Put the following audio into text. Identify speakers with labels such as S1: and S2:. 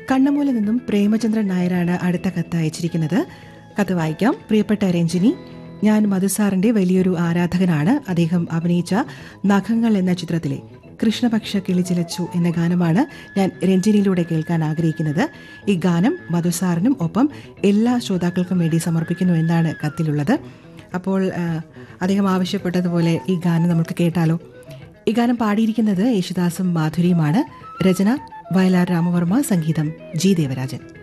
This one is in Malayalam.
S1: കണ്ണമൂല നിന്നും പ്രേമചന്ദ്രൻ നായരാണ് അടുത്ത കത്ത് അയച്ചിരിക്കുന്നത് കത്ത് വായിക്കാം പ്രിയപ്പെട്ട രഞ്ജിനി ഞാൻ മധുസാറിന്റെ വലിയൊരു ആരാധകനാണ് അദ്ദേഹം അഭിനയിച്ച നഖങ്ങൾ എന്ന ചിത്രത്തിലെ കൃഷ്ണപക്ഷ കിളിച്ചിലച്ചു എന്ന ഗാനമാണ് ഞാൻ രഞ്ജിനിയിലൂടെ കേൾക്കാൻ ആഗ്രഹിക്കുന്നത് ഈ ഗാനം മധുസാറിനും ഒപ്പം എല്ലാ ശ്രോതാക്കൾക്കും വേണ്ടി സമർപ്പിക്കുന്നു എന്നാണ് കത്തിലുള്ളത് അപ്പോൾ ആ, അദ്ദേഹം ആവശ്യപ്പെട്ടതുപോലെ ഈ ഗാനം നമുക്ക് കേട്ടാലോ ഈ ഗാനം പാടിയിരിക്കുന്നത് യേശുദാസും മാധുരിയുമാണ് രചന വയലാർ രാമവർമ്മ സംഗീതം ജി ദേവരാജൻ